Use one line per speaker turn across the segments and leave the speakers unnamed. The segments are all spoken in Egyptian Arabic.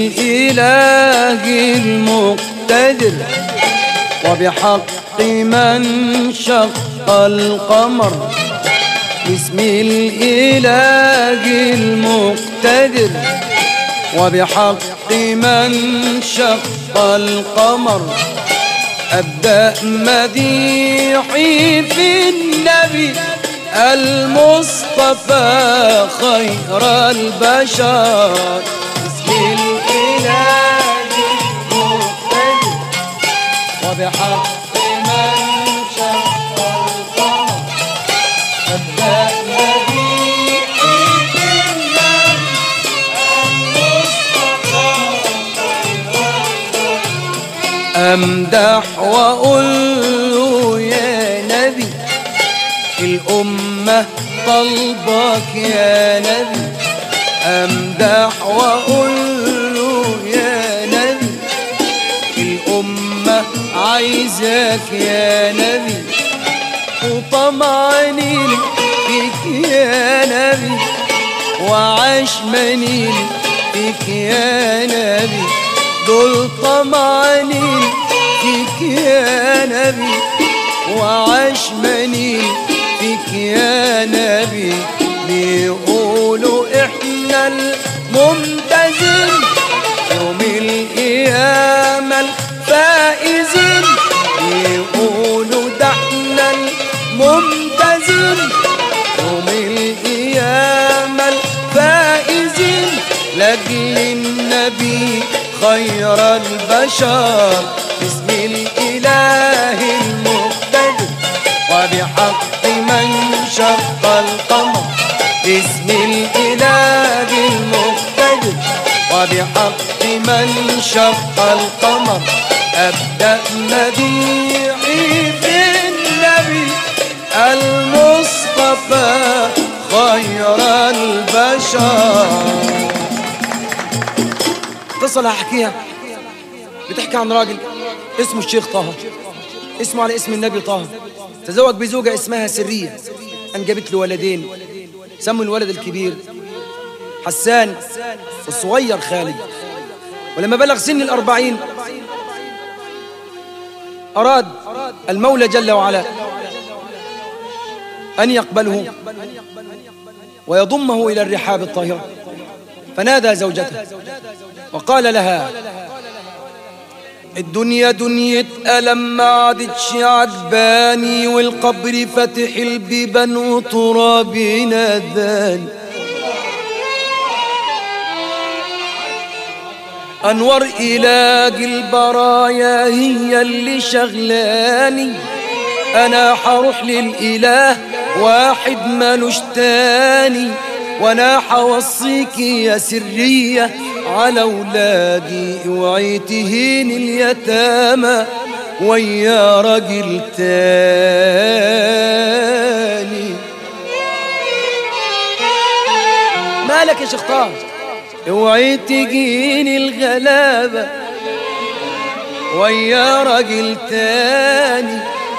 الإله المقتدر وبحق من شق القمر باسم الإله المقتدر وبحق من شق القمر أبدأ مديحي في النبي المصطفى خير البشر بسم الإله المقتدر وبحق من شق القمر أبدأ مديحي في النبي المصطفى أمدح وأقول له يا نبي الأمة طلبك يا نبي أمدح وأقول له يا نبي الأمة عايزاك يا نبي وطمعانين فيك يا نبي وعشمانين فيك يا نبي دول طمعانين فيك يا نبي وعشمانين فيك يا نبي بيقولوا احنا الممتازين يوم القيامة الفائزين بيقولوا ده احنا الممتازين يوم القيامة الفائزين لأجل النبي خير البشر باسم الإله المقتدر وبحق من شق القمر باسم الإله المقتدر وبحق من شق القمر أبدأ مديحي في النبي المصطفى خير البشر قصة هحكيها بتحكي عن راجل اسمه الشيخ طه اسمه على اسم النبي طه تزوج بزوجة اسمها سرية أنجبت له ولدين سموا الولد الكبير حسان والصغير خالد ولما بلغ سن الأربعين أراد المولى جل وعلا أن يقبله ويضمه إلى الرحاب الطاهرة فنادى زوجته وقال لها الدنيا دنيا ألم ما عادتش عجباني والقبر فاتح البيبان وترابي ناداني أنور إلاج البرايا هي اللي شغلاني أنا حروح للإله واحد ملوش تاني وانا حوصيك يا سرية على ولادي اوعي تهين اليتامى ويا راجل تاني مالك يا شيخ طه اوعي تجيني الغلابة ويا راجل تاني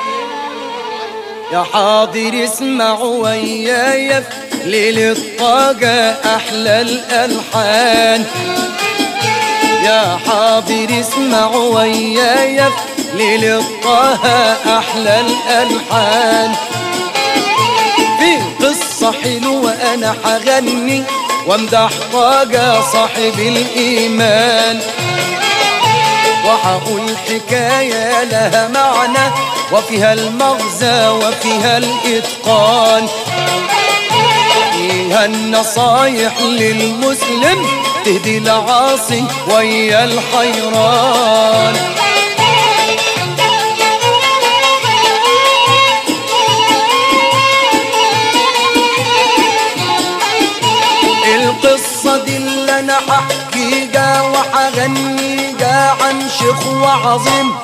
يا حاضر اسمع ويايا في ليل الطاقة أحلى الألحان يا حاضر اسمع ويايا في ليل الطه أحلى الألحان في قصة حلوة أنا حغني وامدح طاقة صاحب الإيمان وحقول حكاية لها معنى وفيها المغزى وفيها الإتقان فيها النصايح للمسلم تهدي العاصي ويا الحيران القصة دي اللي انا ححكيها وحغنيها عن شيخ وعظيم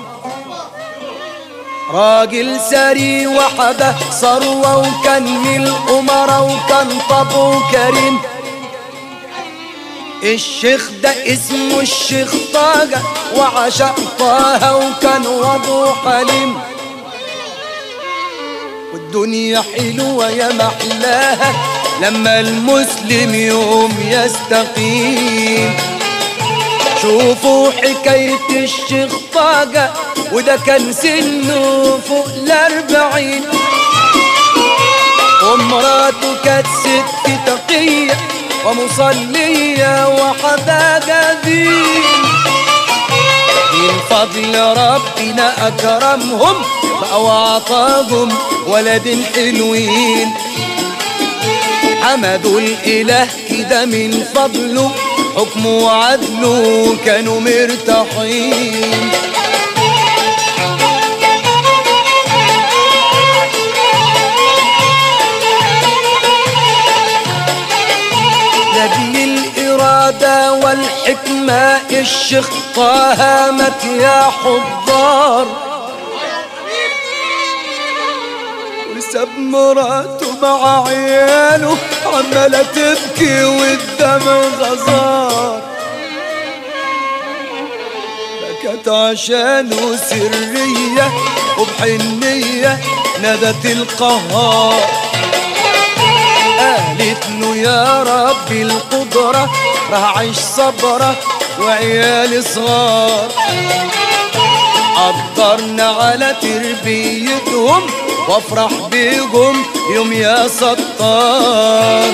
راجل سري وحده ثروة وكان من الأمراء وكان طبعه كريم الشيخ ده اسمه الشيخ طاقة وعشق طه وكان وضعه حليم والدنيا حلوة يا محلاها لما المسلم يوم يستقيم شوفوا حكاية الشيخ طاقة وده كان سنه فوق الأربعين ومراته كانت ست تقية ومصلية وحداقة دين من فضل ربنا أكرمهم وأعطاهم ولد حلوين حمدوا الإله كده من فضله حكمه وعدله كانوا مرتاحين لأجل الإرادة والحكمة الشيخ طه مات يا حضار وساب مراته مع عياله عمالة تبكي والدم غزار بكت عشانه سرية وبحنية نادت القهار قالت له يا رب القدرة راح أعيش صبرة وعيالي صغار قدرنا على تربيتهم وافرح بيهم يوم يا ستار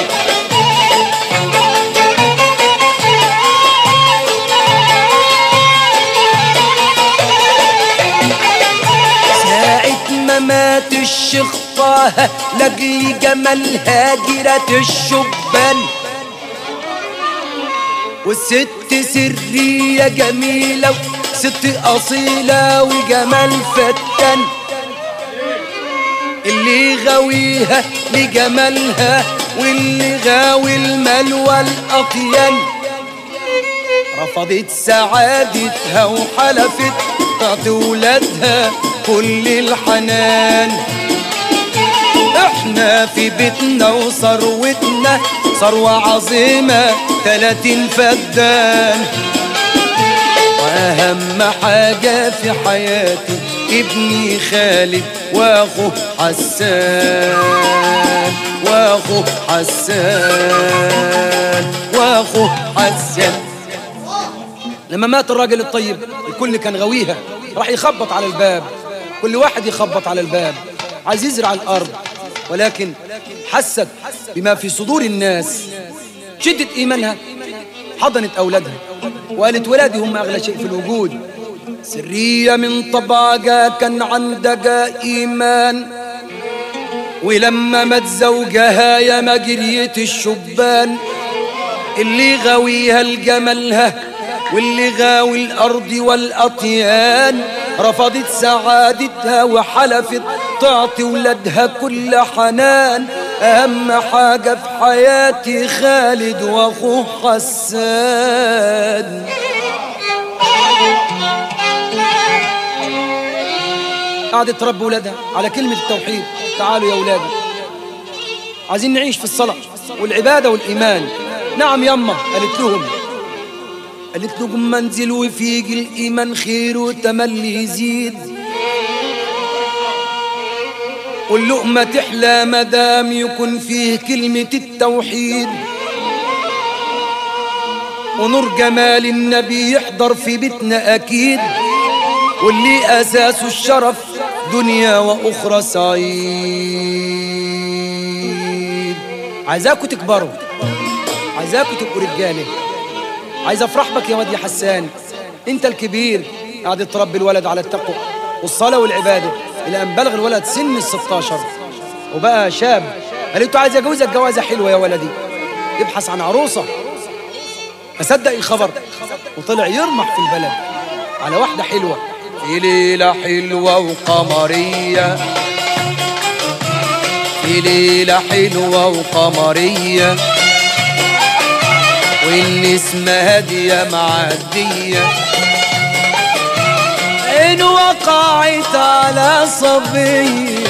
ساعة ما مات الشيخ طه لاجل جمال هاجرة الشبان والست سرية جميلة ست أصيلة وجمال فتان اللي غاويها لجمالها واللي غاوي المال والأطيان رفضت سعادتها وحلفت تعطي ولادها كل الحنان احنا في بيتنا وثروتنا ثروة عظيمة تلاتين فدان واهم حاجة في حياتي ابني خالد واخوه حسان واخوه حسان واخوه حسان لما مات الراجل الطيب الكل كان غاويها راح يخبط على الباب كل واحد يخبط على الباب عايز يزرع الارض ولكن حست بما في صدور الناس شدت ايمانها حضنت اولادها وقالت ولادي هم اغلى شيء في الوجود سرية من طبعها كان عندها ايمان ولما مات زوجها يا ما جريت الشبان اللي غاويها لجمالها واللي غاوي الأرض والأطيان رفضت سعادتها وحلفت تعطي ولادها كل حنان أهم حاجة في حياتي خالد وأخوه حسان قعدت تربي ولادها على كلمة التوحيد تعالوا يا ولادي عايزين نعيش في الصلاة والعبادة والإيمان نعم يما قالت لهم قالت لهم منزل وفيق الإيمان خير وتملي يزيد واللقمة تحلى مدام يكون فيه كلمة التوحيد ونور جمال النبي يحضر في بيتنا أكيد واللي أساسه الشرف دنيا وأخرى سعيد عايزاكوا تكبروا عايزاكوا تبقوا رجاله عايز افرح بك يا واد يا حسان انت الكبير قاعد تربي الولد على التقوى والصلاه والعباده الى ان بلغ الولد سن ال 16 وبقى شاب قالت له عايز اجوزك جوازه حلوه يا ولدي يبحث عن عروسه فصدق الخبر وطلع يرمح في البلد على واحده حلوه في ليله حلوه وقمريه في ليله حلوه وقمريه والنسمة هادية معدية إن وقعت على صبية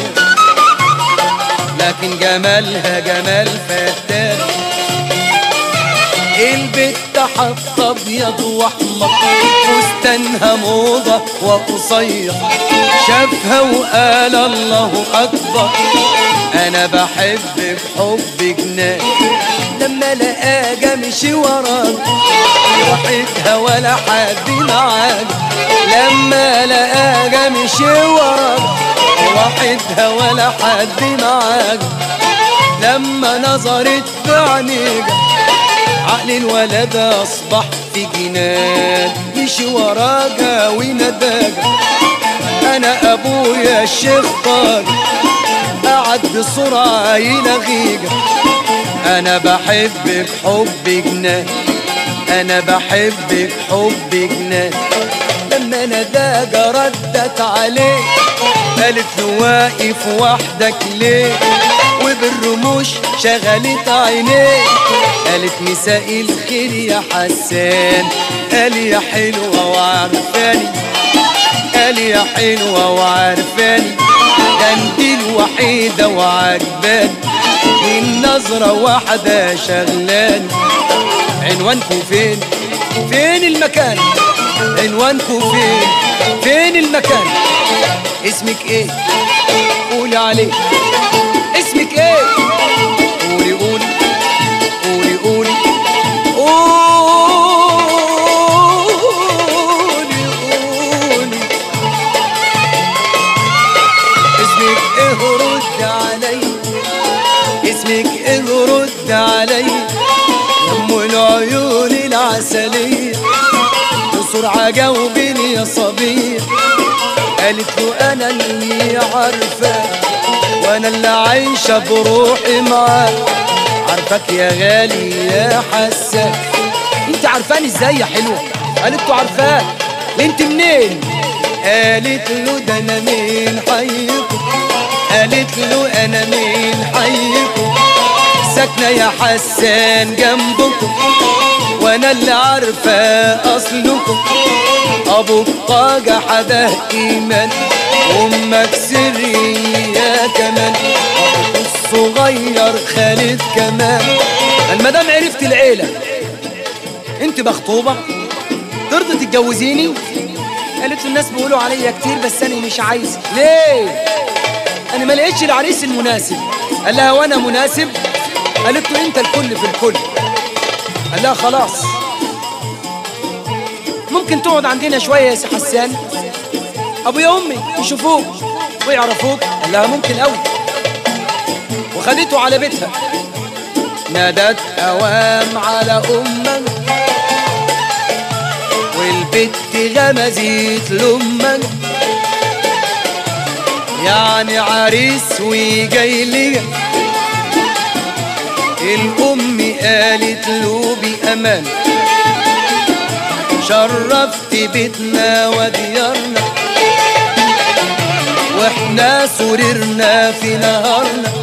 لكن جمالها جمال فتان البت حط ابيض واحمر فستانها موضة وقصير شافها وقال الله اكبر انا بحب بحب جنان لما لقاها مشي وراك وحدها ولا حد معاك لما لقاها مشي وراك وحدها ولا حد معاك لما نظرت بعينيك عقل الولد اصبح في جنان مشي وراجا ونداجا انا ابويا الشيخ طارق قعد بسرعه يلغيجا انا بحبك حب جنان انا بحبك حب جنان لما نداجا ردت عليه قالت له واقف وحدك ليه وبالرموش شغلت عينيه قالت مساء الخير يا حسان قال يا حلوة وعرفاني قال يا حلوة وعرفاني ده انت الوحيدة وعجباني من نظرة واحدة شغلاني عنوانكم فين فين المكان عنوانكم فين فين المكان اسمك ايه قولي عليه اسمك ايه قولي قولي قولي قولي قولي قولي اسمك ايه رد علي اسمك ايه رد علي يا ام العيون العسليه بسرعه جاوبيني يا صبيه قالت له انا اللي عارفه وانا اللي عايشه بروحي معاك عارفك يا غالي يا حساس انت عارفاني ازاي يا حلوه قالت له عارفاك انت منين قالت له ده انا من حيكم قالت له انا من حيكم ساكنه يا حسان جنبكم وانا اللي عارفه اصلكم ابوك طاجة حدا ايمان امك سرية كمان ابوك الصغير خالد كمان المدام عرفت العيلة انت مخطوبة ترضي تتجوزيني قالت له الناس بيقولوا عليا كتير بس انا مش عايزه ليه انا ما لقيتش العريس المناسب قال لها وانا مناسب قالت له انت الكل في الكل قال لها خلاص ممكن تقعد عندنا شويه يا سي حسان ابويا امي يشوفوك ويعرفوك قال لها ممكن قوي وخدته على بيتها نادت اوام على امك والبت غمزت لامك يعني عريس وجاي لي الام قالت له بامان شرفت بيتنا وديارنا واحنا سررنا في نهارنا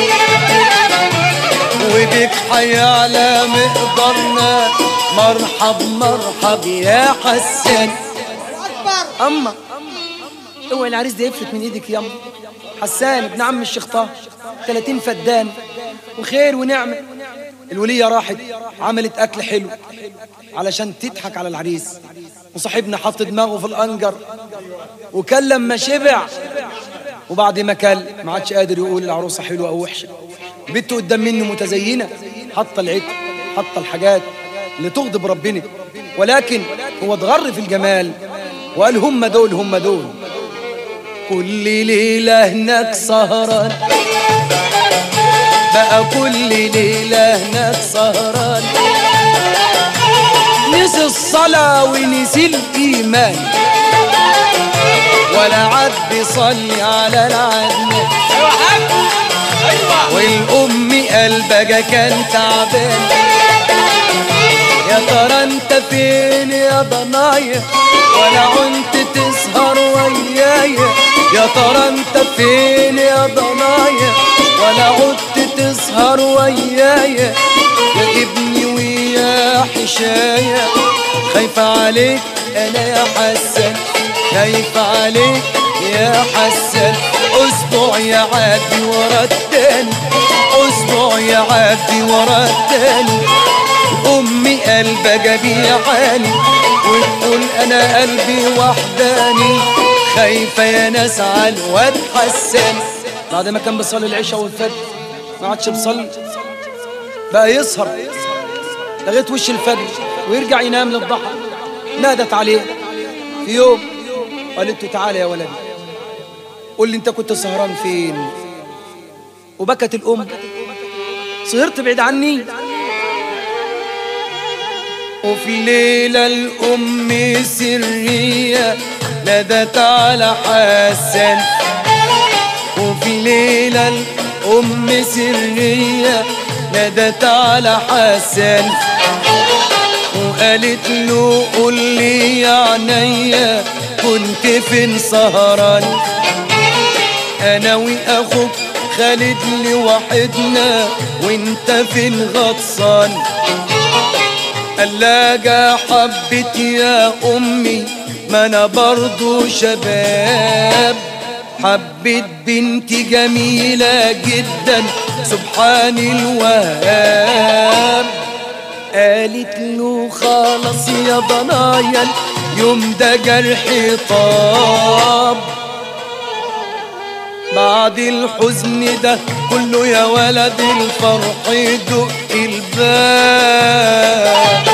وبك حيعلى مقدارنا مرحب مرحب يا حسان
اكبر
اما اوعي العريس ده يفلت من ايدك ياما حسان ابن عم الشيخ طه 30 فدان وخير ونعمه الولية راحت عملت أكل حلو علشان تضحك على العريس وصاحبنا حط دماغه في الأنجر وكل لما شبع وبعد ما كل ما عادش قادر يقول العروسة حلوة أو وحشة بنته قدام منه متزينة حاطة العطر حاطة الحاجات اللي تغضب ربنا ولكن هو اتغر في الجمال وقال هم دول هم دول كل ليلة هناك سهران بقى كل ليلة هناك سهران نسي الصلاة ونسي الإيمان ولا عاد بيصلي على العدنان والأم قلبك كان تعبان يا ترى انت فين يا ضنايا ولا عنت تسهر ويايا يا ترى انت فين يا ضنايا ولا عدت تسهر ويايا يا ابني ويا حشايا خايفة عليك انا يا حسن خايفة عليك يا حسن اسبوع يا عادي ورا التاني اسبوع يا عادي ورا التاني امي قلبك بيعاني وتقول انا قلبي وحداني خايفة يا ناس على الواد حسان بعد ما كان بيصلي العشاء والفجر ما عادش بيصلي بقى يسهر لغايه وش الفجر ويرجع ينام للضحى نادت عليه في يوم قالت له تعالى يا ولدي قول لي انت كنت سهران فين وبكت الام سهرت بعيد عني وفي ليلة الأم سرية نادت على حسن وفي ليلة الأم سرية نادت على حسن وقالت له قول لي يا عينيا كنت فين سهران انا واخوك خالد لوحدنا وانت فين غطسان قلاجة حبت يا امي ما انا برضو شباب حبيت بنت جميلة جدا سبحان الوهاب قالت له خلاص يا ضنايا اليوم ده جرحي طاب بعد الحزن ده كله يا ولد الفرح يدق الباب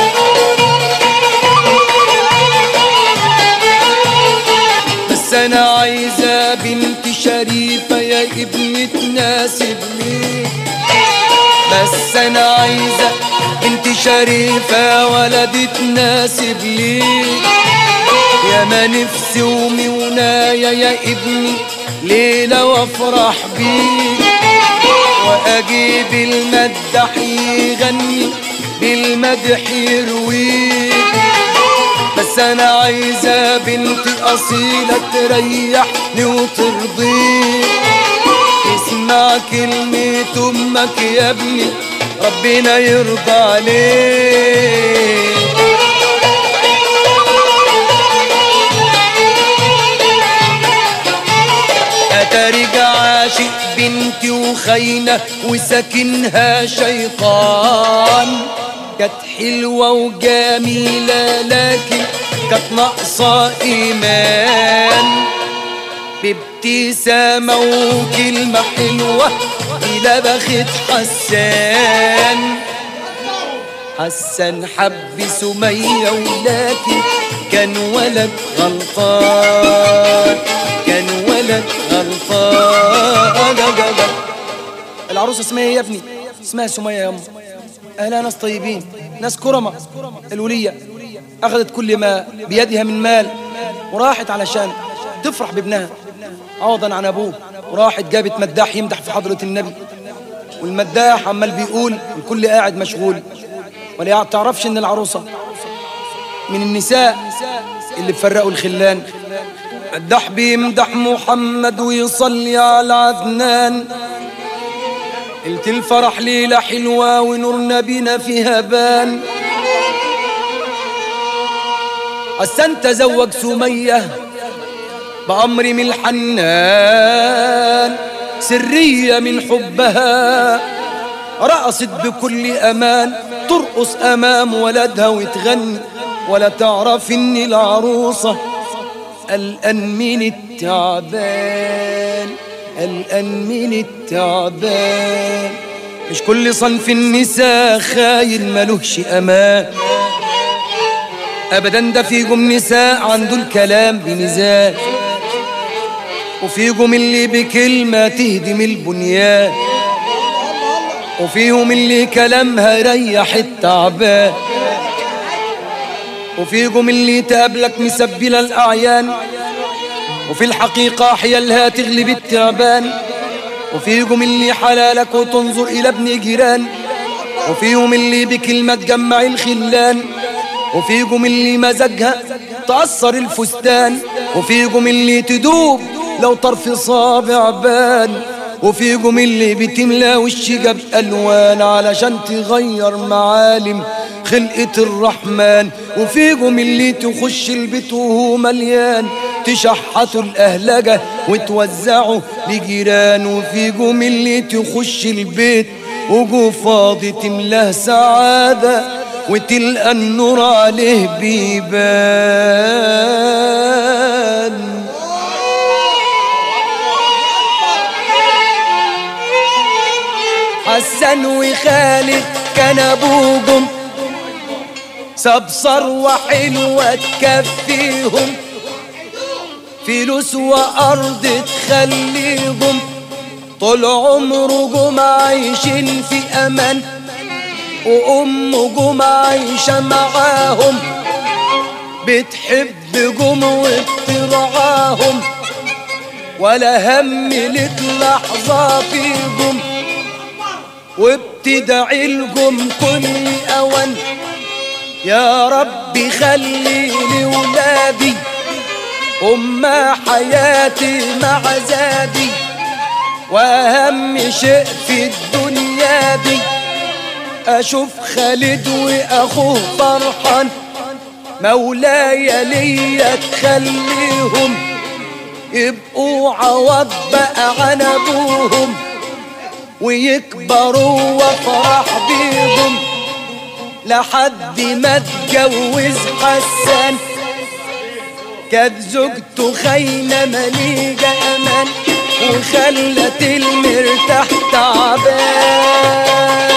بس انا عايزة بنت شريفة يا ابني تناسب لي بس انا عايزة بنت شريفة ولد تناسب لي يا ما نفسي ومنايا يا ابني ليلة وافرح بيك واجيب المدح يغني بالمدح يرويك بس انا عايزة بنت اصيلة تريحني وترضيك اسمع كلمة امك يا ابني ربنا يرضى عليك أترجع عاشق بنتي وخاينة وساكنها شيطان كانت حلوة وجميلة لكن كانت ناقصة إيمان بابتسامة وكلمة حلوة إلى بخت حسان حسن حب سمية ولكن كان ولد غلطان كان ولد غلطان العروسة اسمها ايه يا ابني اسمها سمية يا أم أهلها ناس طيبين ناس كرمة الولية أخذت كل ما بيدها من مال وراحت علشان تفرح بابنها عوضا عن أبوه وراحت جابت مداح يمدح في حضرة النبي والمداح عمال بيقول الكل قاعد مشغول ولا تعرفش ان العروسة من النساء اللي بفرقوا الخلان مداح بيمدح محمد ويصلي على عدنان قلت الفرح ليلة حلوة ونور نبينا فيها بان حسن تزوج سمية بأمر من الحنان سرية من حبها رقصت بكل أمان ترقص أمام ولدها وتغني ولا تعرف إن العروسة قلقان من التعبان قلقان من التعبان مش كل صنف النساء خاين ملوش أمان أبدا ده فيكم نساء عنده الكلام بميزان وفيكم اللي بكلمة تهدم البنيان وفيهم اللي كلامها يريح التعبان وفيكم اللي تقابلك مسبلة الأعيان وفي الحقيقة حيالها تغلب التعبان وفيكم اللي حلالك وتنظر إلى ابن جيران وفيهم اللي بكلمة تجمع الخلان وفيكم اللي مزاجها تأثر الفستان وفيكم اللي تدوب لو طرف صابع بان وفيكم اللي بتملى وشك بألوان علشان تغير معالم خلقة الرحمن وفيكم اللي تخش البيت وهو مليان تشحتوا الأهلجة وتوزعوا لجيران وفيكم اللي تخش البيت وجو فاضي تملاه سعادة وتلقى النور عليه بيبان حسن وخالد كان ابوهم سبصر وحلوة تكفيهم فلوس وأرض تخليهم طول عمرهم عايشين في أمان وأمهم عايشة معاهم بتحبهم وبترعاهم ولا هم لك لحظة فيهم وبتدعي لهم كل أوان يا ربي خلي لي ولادي هما حياتي مع زادي واهم شيء في الدنيا دي اشوف خالد واخوه فرحان مولاي ليا تخليهم يبقوا عوض بقى عن ابوهم ويكبروا وافرح بيهم لحد ما اتجوز حسان كانت زوجته خاينة مليجة أمان وخلت المرتاح تعبان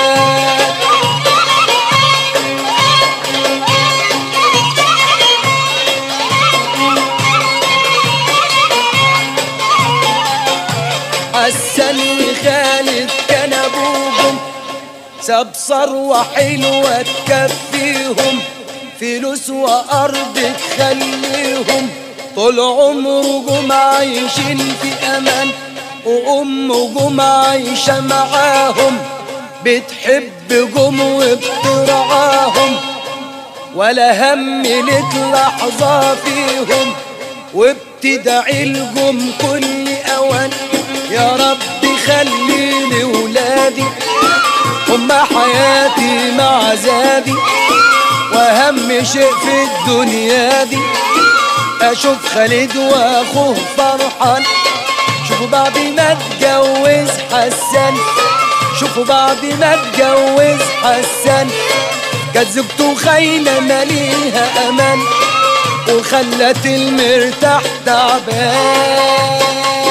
حسن وخالد كان أبوهم ساب ثروة حلوة تكفيهم فلوس وأرض تخليهم طول عمرهم عايشين في أمان وأمهم عايشة معاهم بتحبهم وبترعاهم ولا هم لك لحظة فيهم وبتدعي لهم كل أوان يا رب خليني ولادي هما حياتي مع زادي واهم شيء في الدنيا دي اشوف خالد واخوه فرحان شوفوا بعد ما اتجوز حسن شوفوا بعد ما اتجوز حسن كانت زوجته خاينة ماليها امان وخلت المرتاح تعبان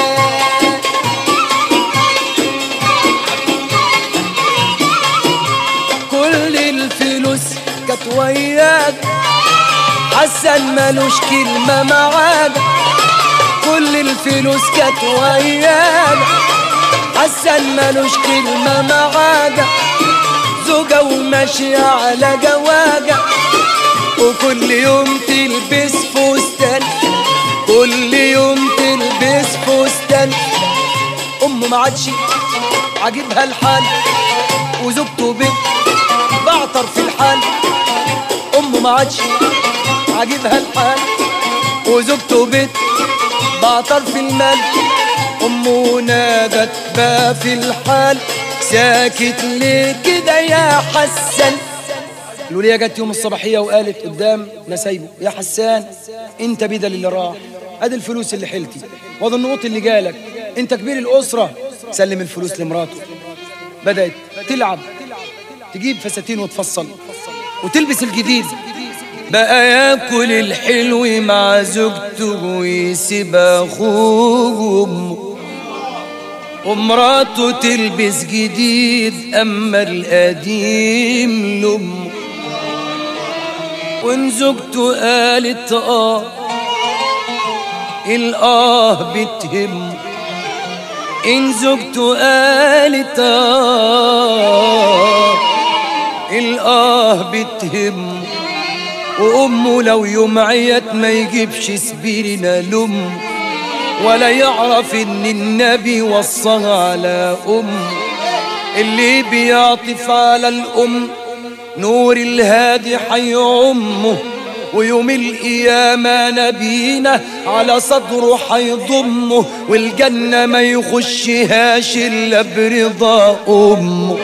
كل الفلوس كانت وياك حسن ملوش كلمة معاك كل الفلوس كانت وياك حسن ملوش كلمة معاك زوجة وماشية على جواجة وكل يوم تلبس فستان كل يوم تلبس فستان أمه ما عادش عاجبها الحال وزوجته بنت بعطر في الحال امه ما عادش عاجبها الحال وزوجته بيت بعطر في المال امه نادت بقى في الحال ساكت ليه كده يا حسن الولية جت يوم الصباحية وقالت قدام نسايبه يا حسان انت بدل اللي راح ادي الفلوس اللي حلتي وادي النقط اللي جالك انت كبير الاسرة سلم الفلوس لمراته بدأت تلعب تجيب فساتين وتفصل وتلبس الجديد بقى ياكل الحلو مع زوجته ويسيب اخوه وامه ومراته تلبس جديد اما القديم لامه وان زوجته قالت اه الاه بتهمه ان زوجته قالت اه الاه بتهم وامه لو يوم عيت ما يجيبش سبيلنا لم ولا يعرف ان النبي وصاها على ام اللي بيعطف على الام نور الهادي حي امه ويوم القيامة نبينا على صدره حيضمه والجنة ما يخشهاش إلا برضا أمه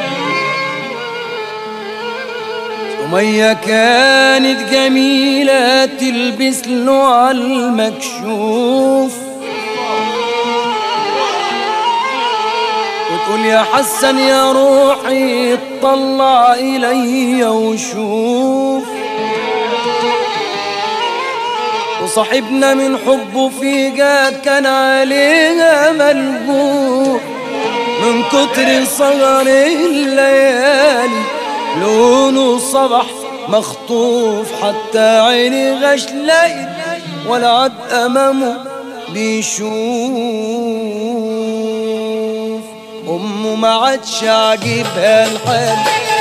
سمية كانت جميلة تلبس له على المكشوف وتقول يا حسن يا روحي اطلع إلي وشوف وصاحبنا من حبه في جاد كان عليها ملبوح من كتر سهر الليالي لونه صبح مخطوف حتى عيني غش لقيت ولا عد أمامه بيشوف أمه ما عادش عاجبها الحال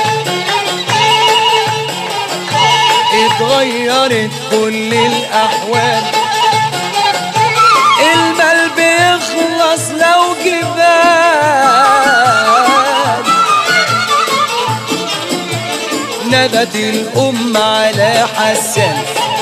اتغيرت كل الأحوال المال بيخلص لو جبال ندت الأم على حسن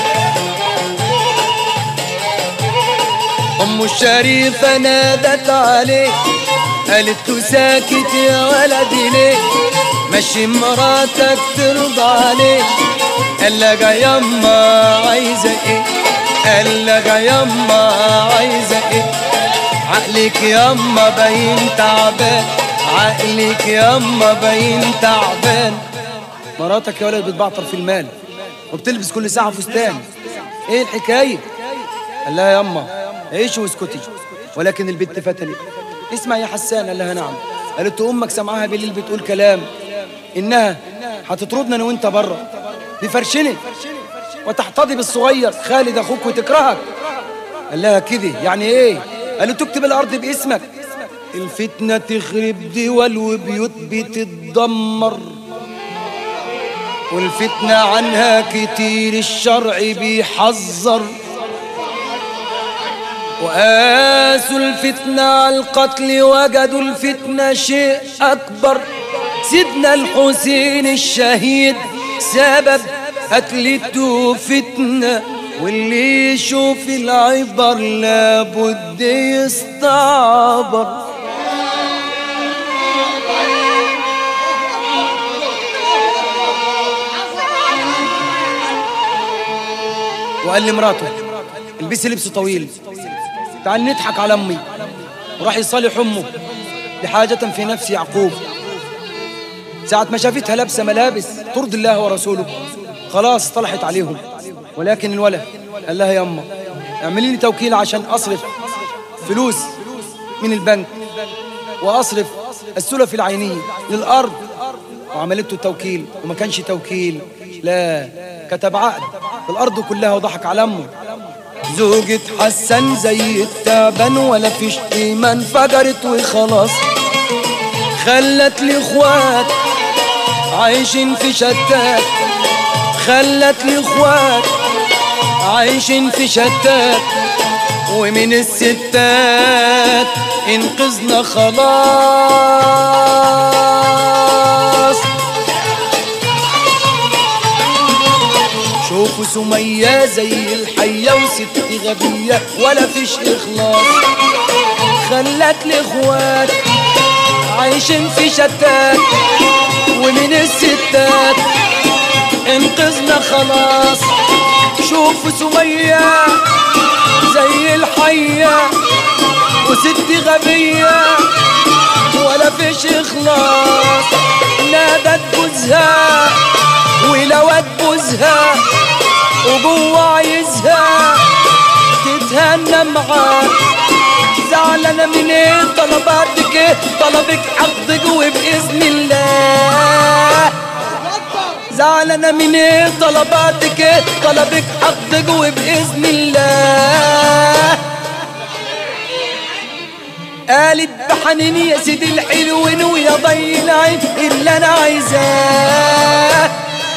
أم الشريفة نادت عليه قالت له ساكت يا ولدي ليه ماشي مراتك ترضى عليه قال لها يما عايزة ايه قال لها يما عايزة ايه عقلك يما باين تعبان عقلك يما باين تعبان مراتك يا ولد بتبعطر في المال وبتلبس كل ساعة فستان ايه الحكاية قال لها يما عيشي واسكتي ولكن البت فتنت اسمع يا حسان قال لها نعم قالت له امك سمعها بالليل بتقول كلام انها هتطردنا انا وانت بره بفرشني وتحتضي بالصغير خالد اخوك وتكرهك قال لها كده يعني ايه قال له تكتب الارض باسمك الفتنه تخرب دول وبيوت بتتدمر والفتنه عنها كتير الشرع بيحذر وقاسوا الفتنة على القتل وجدوا الفتنة شيء أكبر سيدنا الحسين الشهيد سبب قتلته فتنة واللي يشوف العبر لابد يستعبر وقال لمراته البسي لبس طويل تعال نضحك على امي وراح يصالح امه لحاجة في نفس يعقوب ساعة ما شافتها لابسة ملابس ترضي الله ورسوله خلاص طلحت عليهم ولكن الولد قال لها يما اعملي لي توكيل عشان اصرف فلوس من البنك واصرف السلف العينية للارض وعملته التوكيل وما كانش توكيل لا كتب عقد الارض كلها وضحك على امه زوجة حسن زي التعبان ولا فيش قيمة انفجرت وخلاص خلت لي اخوات عايشين في شتات خلت لي اخوات عايشين في شتات ومن الستات انقذنا خلاص شوفوا سمية زي الحية وست غبية ولا فيش إخلاص خلت الإخوات عايشين في شتات ومن الستات انقذنا خلاص شوفوا سمية زي الحية وست غبية ولا فيش إخلاص نادت جوزها ولوت بوزها وجوه عايزها تتهنى معاه زعلانة من ايه طلباتك ايه طلبك حقك وبإذن الله زعلانة من ايه طلباتك ايه طلبك حقك وبإذن الله قالت بحنين يا سيدي الحلوين ويا ضي العين اللي انا عايزاه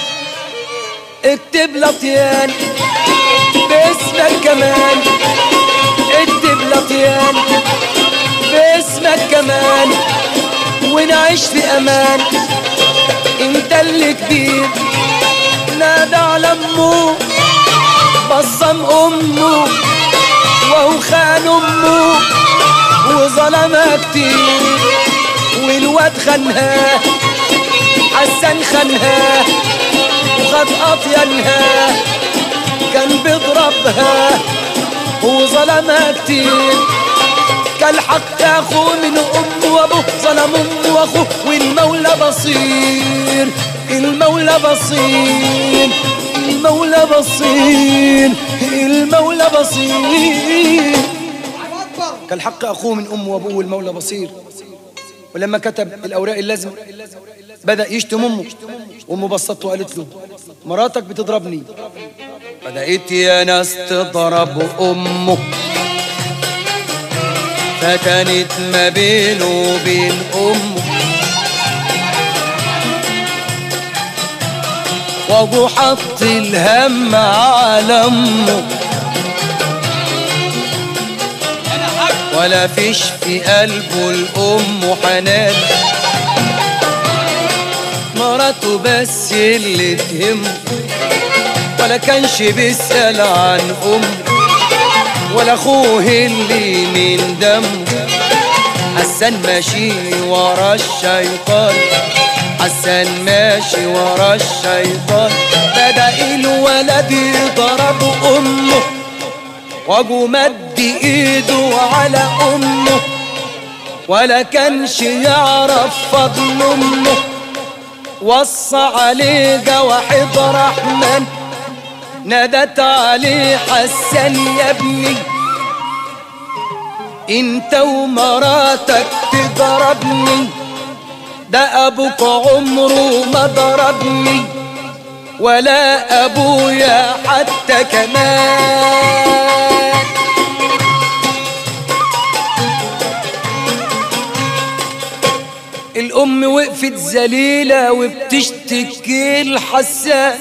اكتب لطيان باسمك كمان اكتب لطيان باسمك كمان ونعيش في امان انت اللي كبير نادى على امه بصم امه وهو خان امه وظلمها كتير والواد خانها حسن خانها وخد اطيانها كان بيضربها وظلمها كتير كان حق اخوه من امه وابوه ظلم ظلم أمه وأخوه والمولى بصير المولى بصير المولى بصير المولى بصير كالحق أخوه من أمه وأبوه المولى بصير ولما كتب الأوراق اللازم بدأ يشتم أمه أمه بسطته وقالت له مراتك بتضربني بدأت يا ناس تضرب أمه فكانت ما بينه وبين أمه وابو حط الهم على امه ولا فيش في قلبه الام حنان مراته بس اللي تهمه ولا كانش بيسأل عن امه ولا اخوه اللي من دمه حسن ماشي ورا الشيطان حسن ماشي ورا الشيطان بدأ الولد يضرب أمه وابو مد ايده على أمه ولا كانش يعرف فضل أمه وصى عليه جا واحد رحمن نادت عليه حسن يا ابني انت ومراتك تضربني ده ابوك عمره ما ضربني ولا ابويا حتى كمان الام وقفت ذليله وبتشتكي الحسان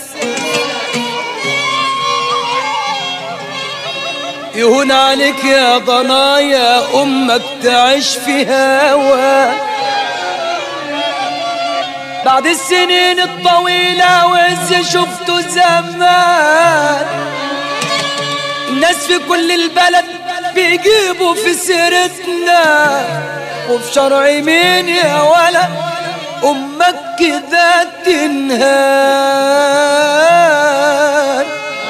يهون عليك يا ضنايا امك تعيش في هواك بعد السنين الطويلة وإذ شفته زمان الناس في كل البلد بيجيبوا في سيرتنا وفي شرع مين يا ولا أمك كده تنهان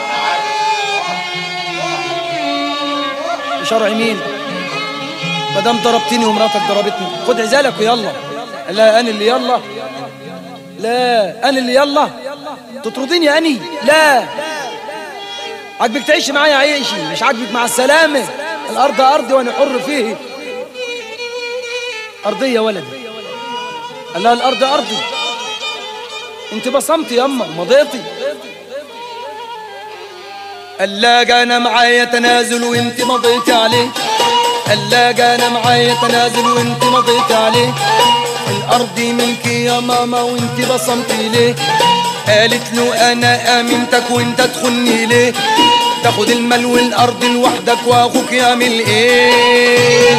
شرع مين مدام ضربتني ومراتك ضربتني خد عزالك ويلا لا انا اللي يلا لا انا اللي يلا تطرديني اني لا عاجبك تعيشي معايا عيشي مش عاجبك مع السلامة الارض ارضي وانا حر فيه ارضية يا ولدي قال لها الارض ارضي انت بصمتي ياما مضيتي قال لا جانا معايا تنازل وانت مضيتي عليه قال لا جانا معايا تنازل وانت مضيتي عليه الارض ملكي يا ماما وانت بصمتي ليه قالت له انا امنتك وانت تخني ليه تاخد المال والارض لوحدك واخوك يعمل ايه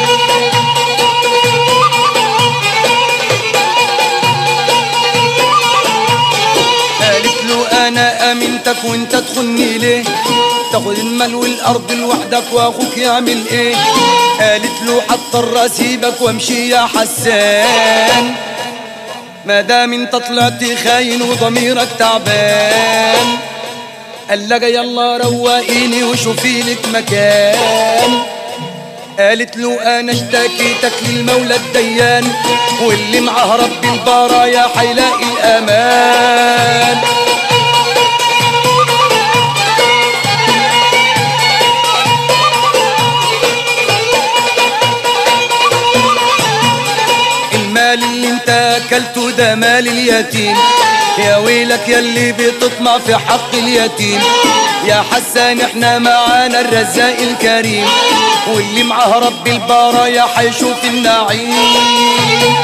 قالت له انا امنتك وانت تخني ليه تاخد المال والارض لوحدك واخوك يعمل ايه قالت له حضطر اسيبك وامشي يا حسان ما دام انت طلعت خاين وضميرك تعبان قال لها يلا روقيني وشوفي لك مكان قالت له انا اشتكيتك للمولى الديان واللي معاه رب البرايا حيلاقي الامان المال اللي انت اكلته ده مال اليتيم يا ويلك يلي بتطمع في حق اليتيم يا حسان احنا معانا الرزاق الكريم واللي معاه رب البرايا حيشوف النعيم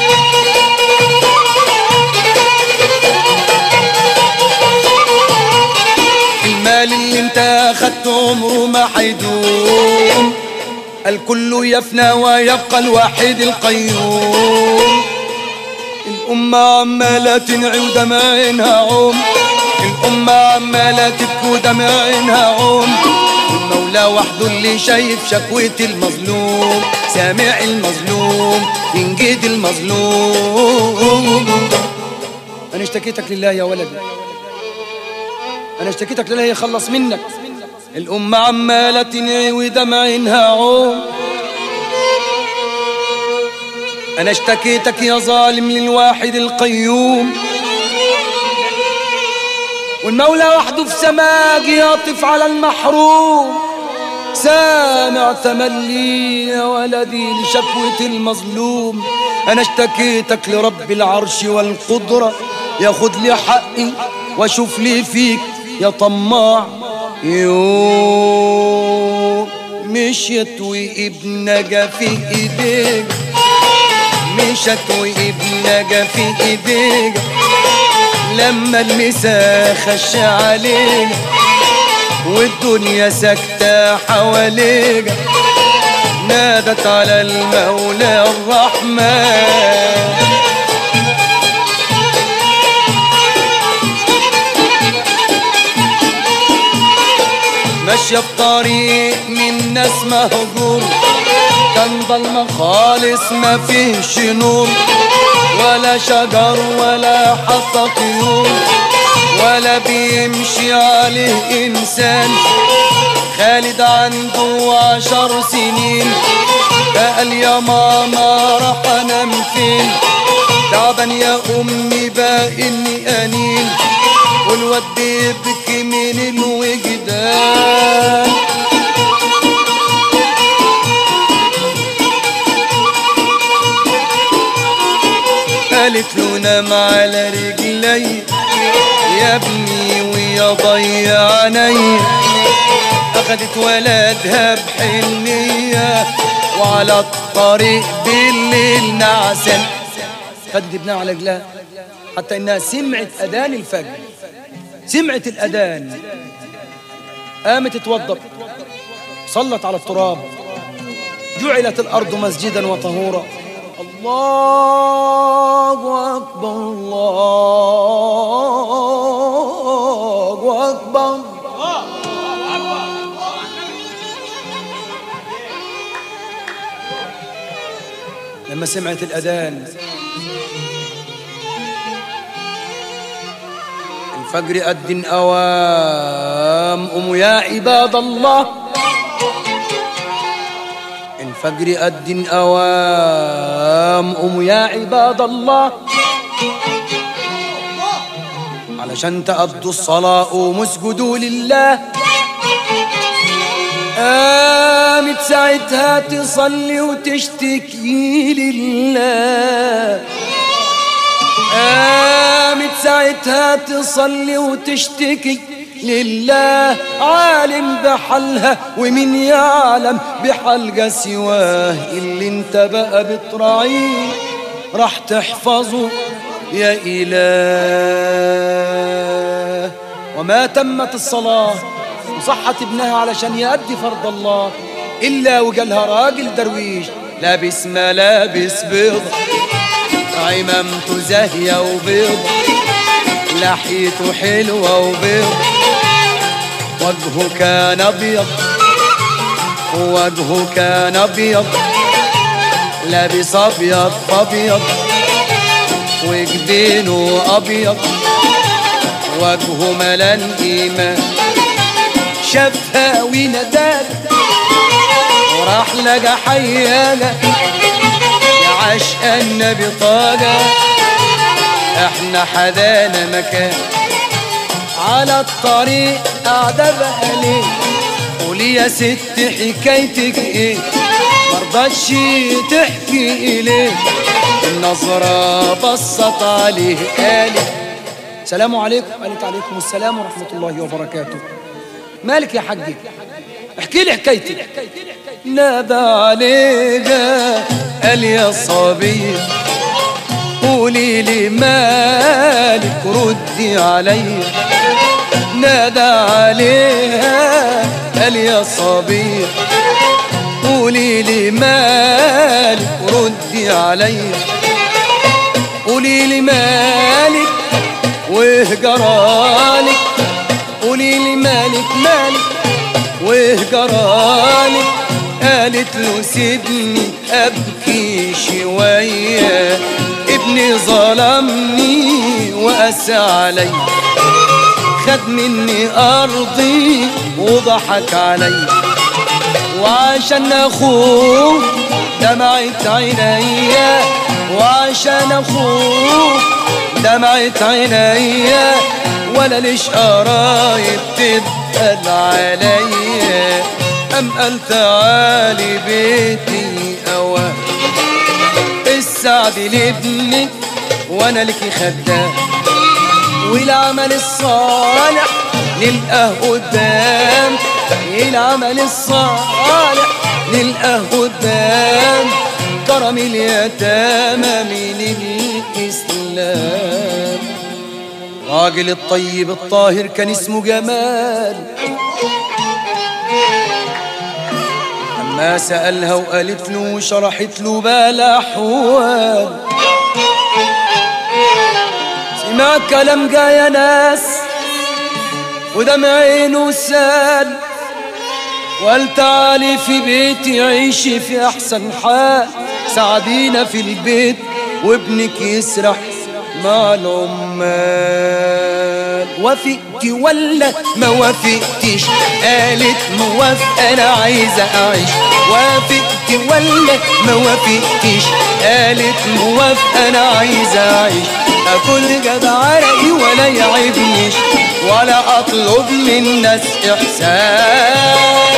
المال اللي انت اخدته عمره ما حيدوم الكل يفنى ويبقى الوحيد القيوم الأمة عمالة تنعي ودمعينها عوم الأمة عمالة تبكي ودمعينها عوم المولى وحده اللي شايف شكوة المظلوم سامع المظلوم ينجد المظلوم أنا اشتكيتك لله يا ولدي أنا اشتكيتك لله يخلص منك الأمة عمالة تنعي ودمعينها عوم أنا اشتكيتك يا ظالم للواحد القيوم والمولى وحده في سماك يعطف على المحروم سامع تملي يا ولدي لشكوة المظلوم أنا اشتكيتك لرب العرش والقدرة ياخد لي حقي واشوف لي فيك يا طماع يوم مشيت وابنك في ايديك مشت وابنك في ايديك لما المساء خش عليك والدنيا ساكتة حواليك نادت على المولى الرحمن ماشية في طريق من ناس مهجور كان ضلمة خالص ما فيهش نور ولا شجر ولا حتى طيور ولا بيمشي عليه إنسان خالد عنده عشر سنين قال يا ماما راح أنام فين تعبان يا أمي بقى أنين والواد بيبكي من الوجدان قالت له نام على رجلي يا ابني ويا ضيع عيني اخدت ولدها بحنية وعلى الطريق بالليل نعسا خدت ابنها على رجلها حتى انها سمعت اذان الفجر سمعت الاذان قامت اتوضت صلت على التراب جعلت الارض مسجدا وطهورا الله اكبر الله اكبر لما سمعت الاذان الفجر أدن أوام أم يا عباد الله الفجر أدن أوام أم يا عباد الله علشان تأدوا الصلاة قوموا اسجدوا لله قامت ساعتها تصلي وتشتكي لله قامت ساعتها تصلي وتشتكي لله عالم بحالها ومن يعلم بحال سواه اللي انت بقى بتراعيه راح تحفظه يا إله وما تمت الصلاة وصحت ابنها علشان يأدي فرض الله إلا وجالها راجل درويش لابس ملابس بيض عمامته زاهية وبيض لحيته حلوة وبيض وجهه كان أبيض وجهه كان أبيض لابس أبيض أبيض وجبينه أبيض وجهه ملان إيمان شافها ونداد وراح لقى حيانا عشق النبي طاقة احنا حدانا مكان على الطريق قاعدة بقالي قولي يا ست حكايتك ايه مرضتش تحكي اليه النظرة بصت عليه قالت سلام عليكم قالت عليكم السلام ورحمة الله وبركاته مالك يا حجي احكي لي حكايتك نادى عليك قال يا صبي قولي لي مالك ردي علي نادى عليها قال يا صبي قولي لي مالك ردي علي قولي لي مالك ويه جرالك قولي لي مالك مالك ويه جرالك قالت له سيبني ابكي شويه ابني ظلمني وقسى علي خد مني ارضي وضحك علي وعشان اخوه دمعت عينيا وعشان اخوك دمعت عينيا ولا ليش قرايب تبقى عليا ام قال تعالي بيتي اوام السعد لابنك وانا لك خدام والعمل الصالح نلقاه قدام العمل الصالح نلقاه قدام كرم اليتامى من الإسلام راجل الطيب الطاهر كان اسمه جمال أما سألها وقالت له وشرحت له بالأحوال سمع كلام جا يا ناس ودمع عينه سال وقال تعالي في بيتي عيشي في احسن حال ساعدينا في البيت وابنك يسرح مع العمال وافقتي ولا ما وافقتيش قالت موافقة انا عايزة اعيش وافقتي ولا ما وافقتيش قالت موافقة انا عايزة اعيش اكل جدع عرقي ولا يعيبنيش ولا اطلب من الناس احسان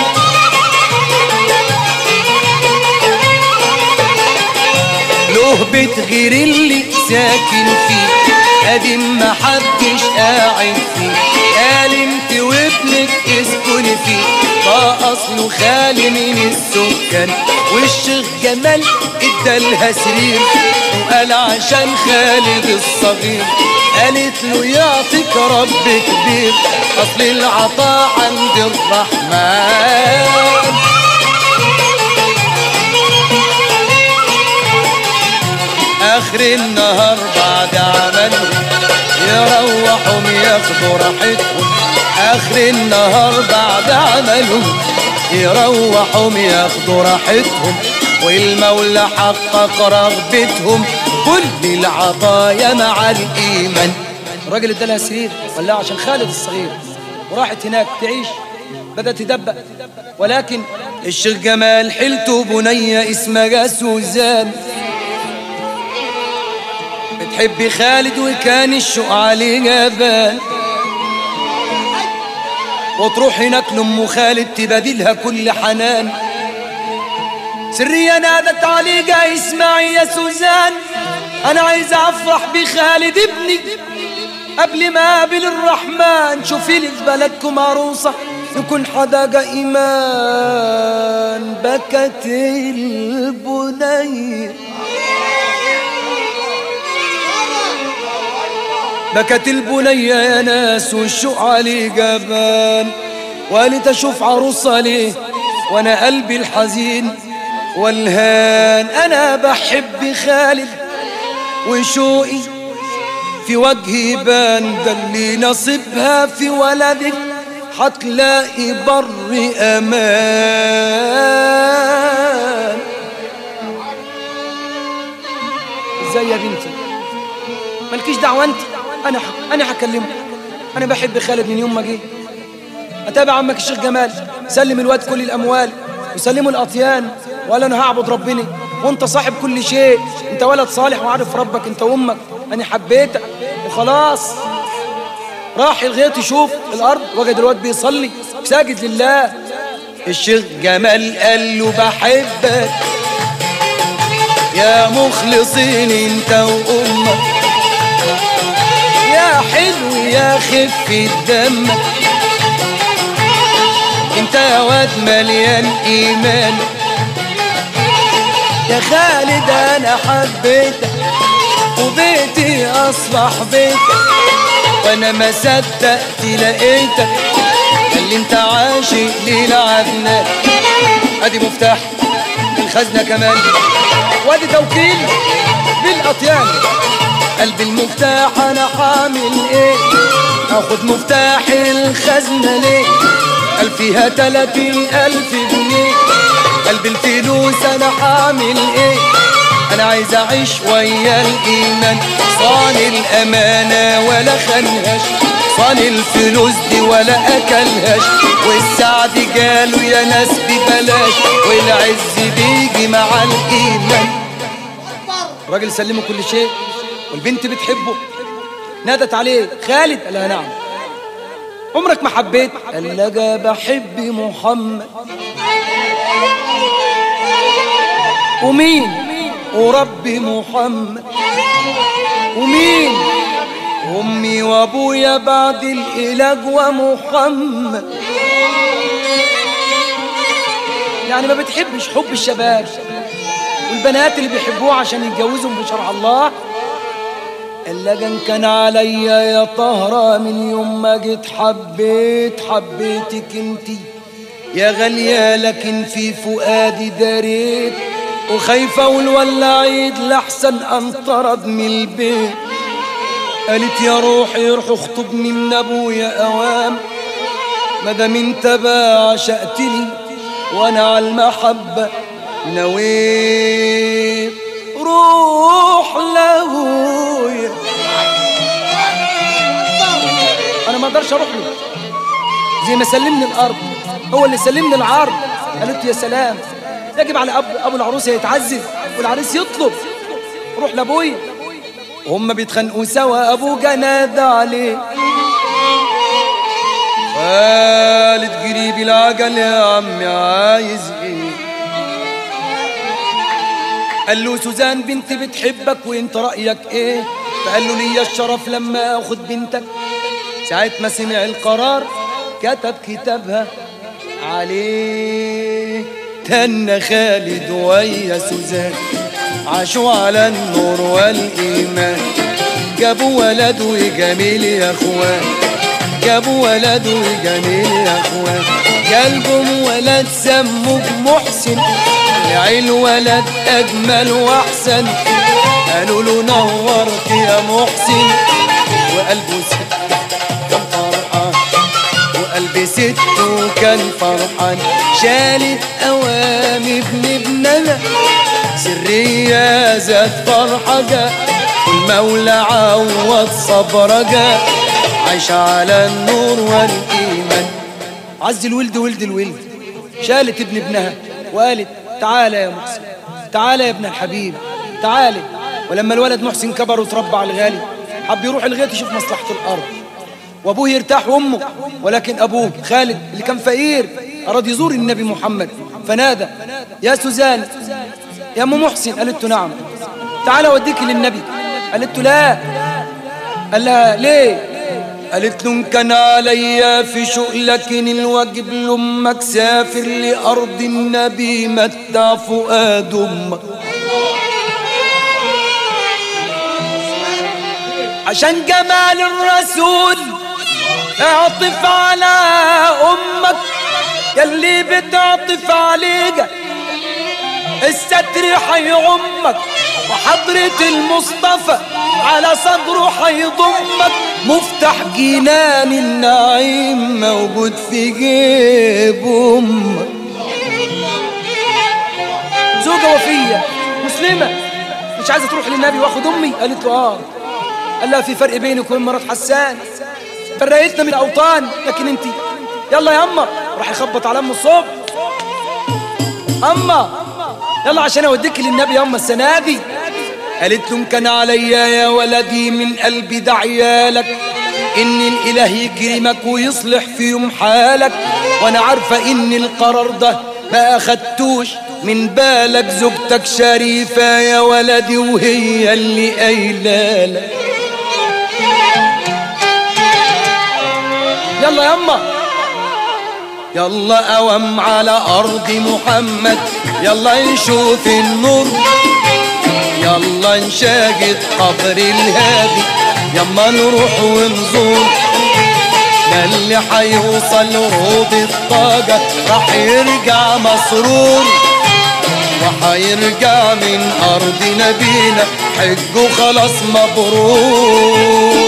له بيت غير اللي ساكن فيه قديم ما حدش قاعد فيه قال انت وابنك اسكن فيه فاصله خالي من السكان والشيخ جمال ادالها سرير وقال عشان خالد الصغير قالت له يعطيك رب كبير اصل العطاء عند الرحمن اخر النهار بعد عملهم يروحوا ياخدوا راحتهم اخر النهار بعد عملهم يروحوا ياخدوا راحتهم والمولى حقق رغبتهم كل العطايا مع الايمان الراجل ادالها سرير ولا عشان خالد الصغير وراحت هناك تعيش بدأت تدبق ولكن الشيخ جمال حلته بنية اسمها سوزان بتحب خالد وكان الشوق عليه جبال وتروح هناك لأم خالد تبادلها كل حنان سرية نادت عليه جاي اسمعي يا سوزان أنا عايز أفرح بخالد ابني قبل ما أقابل الرحمن شوفي لي في بلدكم عروسة يكون حدا إيمان بكت البنيه بكت البنية يا ناس والشوق علي جبان وقالت اشوف عروسة ليه وانا قلبي الحزين والهان انا بحب خالد وشوقي في وجهي بان ده اللي نصيبها في ولدك هتلاقي بر امان ازاي يا بنتي مالكيش دعوه انت انا ح... انا هكلمه انا بحب خالد من يوم ما جه اتابع عمك الشيخ جمال سلم الواد كل الاموال وسلمه الاطيان وقال انا هعبد ربنا وانت صاحب كل شيء انت ولد صالح وعارف ربك انت وامك انا حبيتك وخلاص راح الغيط يشوف الارض وجد الواد بيصلي ساجد لله الشيخ جمال قال له بحبك يا مخلصين انت وامك يا حلو يا خف الدم انت يا واد مليان ايمان يا خالد انا حبيتك وبيتي اصبح بيتك وانا ما صدقت لقيتك اللي انت عاشق للعبنا ادي مفتاح الخزنه كمان وادي توكيل بالاطيان قلب المفتاح انا حامل ايه اخد مفتاح الخزنة ليه قال فيها تلاتين الف جنيه قلب الفلوس انا حامل ايه انا عايز اعيش ويا الايمان صان الامانة ولا خنهاش صان الفلوس دي ولا اكلهاش والسعد جاله يا ناس ببلاش والعز بيجي مع الايمان الراجل سلمه كل شيء والبنت بتحبه نادت عليه خالد قال لها نعم عمرك ما حبيت قال لها بحب محمد ومين وربي محمد ومين امي وابويا بعد الاله ومحمد يعني ما بتحبش حب الشباب والبنات اللي بيحبوه عشان يتجوزهم بشرع الله اللجن كان عليا يا طهرة من يوم ما جيت حبيت حبيتك انتي يا غالية لكن في فؤادي داريت وخايفة اقول ولا عيد لحسن انطرد من البيت قالت يا روحي روح اخطبني من ابويا اوام مادام انت بقى عشقتني وانا على المحبة نويت روح لابويا انا ما اقدرش اروح له زي ما سلمني الارض هو اللي سلمني العرض قالت يا سلام يجب على ابو ابو العروسه يتعذب والعريس يطلب روح لابويا وهم بيتخانقوا سوا ابوه نادى عليه قالت قريب العجل يا عمي عايز ايه قال له سوزان بنتي بتحبك وانت رايك ايه فقال له ليا الشرف لما اخد بنتك ساعة ما سمع القرار كتب كتابها عليه تن خالد ويا سوزان عاشوا على النور والإيمان جابوا ولد وجميل يا اخوان جابوا ولد وجميل يا اخوان قلبهم ولد سموه محسن العيل ولد اجمل واحسن قالوا له نورت يا محسن وقلبه ست كان فرحان وقلب سته كان فرحان شالت اوامي ابن ابنها سرية ذات فرحة والمولى عوض صبرها عايشة على النور والإيمان عز الولد ولد الولد شالت ابن ابنها وقالت تعالى يا محسن تعالى يا ابن الحبيب تعالى ولما الولد محسن كبر وتربى على الغالي حب يروح الغيط يشوف مصلحة الأرض وأبوه يرتاح وأمه ولكن أبوه خالد اللي كان فقير أراد يزور النبي محمد فنادى يا سوزان يا أم محسن قالت له نعم تعالى أوديك للنبي قالت له لا قال لها ليه قالت له إن كان عليا في شغلك إن الواجب لأمك سافر لأرض النبي متع فؤاد أمك عشان جمال الرسول اعطف على أمك يلي بتعطف عليك الستر حيعمك وحضرة المصطفى على صدره حيضمك مفتاح جنان النعيم موجود في جيب امك زوجة وفية مسلمة مش عايزة تروح للنبي واخد امي قالت له اه قال لها في فرق بينك وبين مرات حسان فرقتنا من الاوطان لكن انت يلا يا اما راح يخبط على ام الصبح اما يلا عشان اوديك للنبي يا اما السنه دي قالت له إن كان عليا يا ولدي من قلبي دعيالك ان الاله يكرمك ويصلح في يوم حالك وانا عارفه ان القرار ده ما اخدتوش من بالك زوجتك شريفه يا ولدي وهي اللي قايله لك يلا يما يلا قوم على ارض محمد يلا نشوف النور يلا نشاهد قبر الهادي يما نروح ونزور ده اللي حيوصل روض الطاقة راح يرجع مسرور وحيرجع من أرض نبينا حجه خلاص مبرور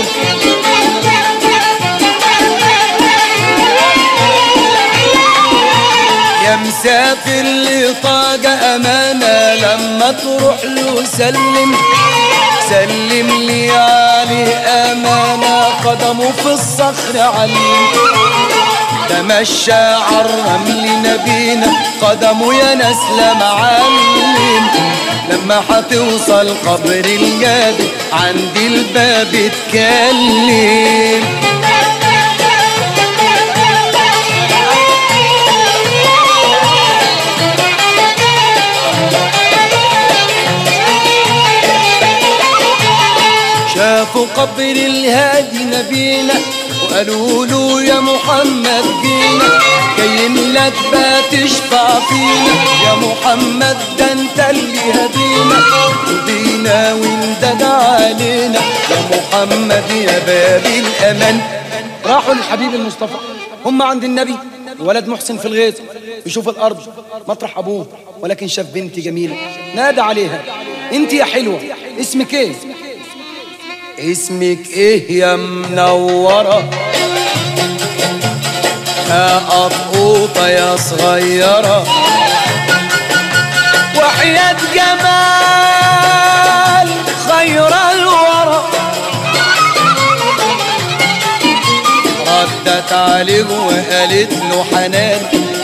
يا مسافر لطاقة أمانة لما تروح له سلم سلم لي عليه أمانة قدمه في الصخر علم تمشى عالرمل نبينا قدمه يا ناس لا معلم
لما هتوصل قبر الجابر عند الباب اتكلم شافوا قبر الهادي نبينا وقالوا له يا محمد جينا جايين لك بقى تشفع فينا يا محمد ده انت اللي هدينا رضينا وانت علينا يا محمد يا باب الامان
راحوا للحبيب المصطفى هم عند النبي ولد محسن في الغيط يشوف الارض مطرح ابوه ولكن شاف بنت جميله نادى عليها انت يا حلوه اسمك ايه
اسمك ايه يا منورة يا قطقوطة يا صغيرة وحياة جمال خير الورى ردت عليه وقالت له حنان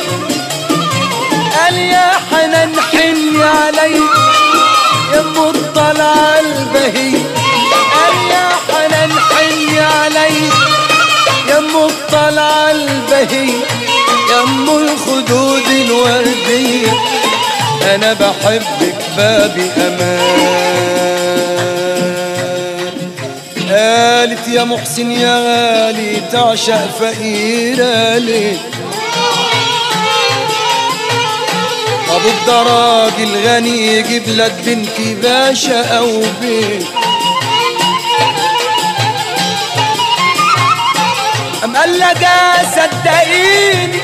قال يا حنان حني علي يا مطلع البهي قال يا حنان حني علي يا مطلع البهي يا ام الخدود الوردية انا بحبك بابي امان قالت يا محسن يا غالي تعشق فقيرة ليه ابوك ده راجل غني يجيب لك بنتي باشا او بيت
أم قال لك صدقيني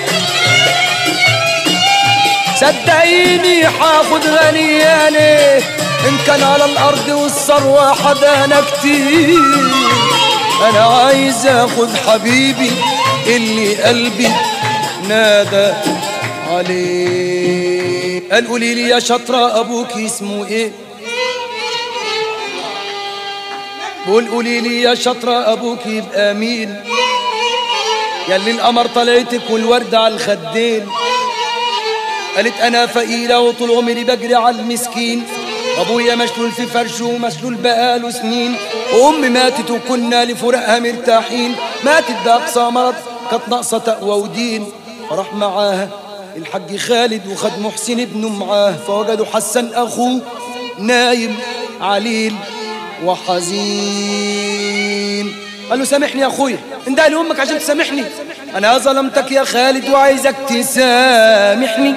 صدقيني هاخد غنية ليه إن كان على الأرض والثروة حدانا كتير
انا عايز اخد حبيبي اللي قلبي نادى عليه قال قولي لي يا شطرة ابوك اسمه ايه بقول قولي لي يا شطرة ابوك يبقى مين يا اللي القمر طلعتك والورد على الخدين قالت انا فقيرة وطول عمري بجري على المسكين ابويا مشلول في فرشه ومشلول بقاله سنين وامي ماتت وكنا لفراقها مرتاحين ماتت باقصى مرض كانت ناقصه تقوى ودين فراح معاها الحاج خالد وخد محسن ابنه معاه فوجدوا حسن اخوه نايم عليل وحزين
قال له سامحني يا أخويا انده لأمك عشان تسامحني أنا ظلمتك يا خالد وعايزك تسامحني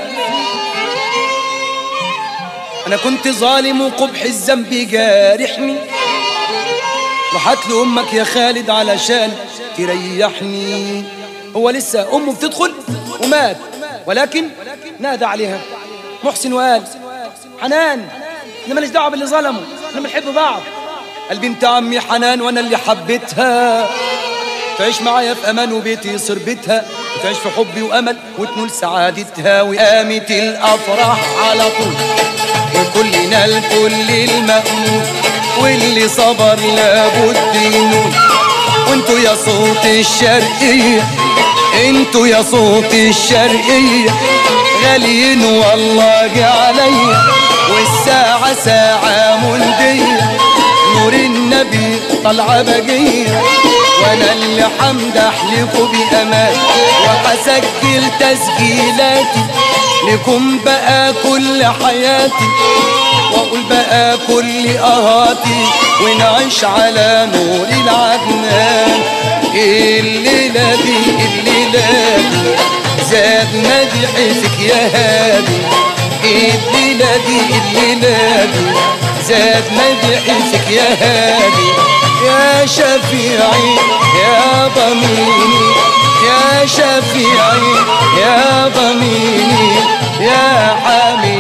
أنا كنت ظالم وقبح الذنب جارحني وحات له أمك يا خالد علشان تريحني هو لسه أمه بتدخل ومات ولكن نادى عليها محسن وقال حنان احنا ماليش دعوه باللي ظلموا احنا بنحب بعض قال بنت عمي حنان وانا اللي حبيتها تعيش معايا في امان وبيتي يصير بيتها وتعيش في حبي وامل وتنول سعادتها وقامت الافراح على طول وكلنا الكل المأمول واللي صبر لابد ينول وانتوا يا صوت الشرقية انتوا يا صوت الشرقية غاليين والله جه عليا والساعة ساعة مندية نور النبي طالعة بقية وانا اللي حمدح لكم بأمان وهسجل تسجيلاتي لكم بقى كل حياتي واقول بقى كل اهاتي ونعيش على نور العدنان الليلة دي الليلة دي زاد مدحي فيك يا هادي الليلة دي الليلة دي زاد مدحي فيك يا هادي يا شفيعي يا ضميني يا شفيعي يا ضميني يا حامي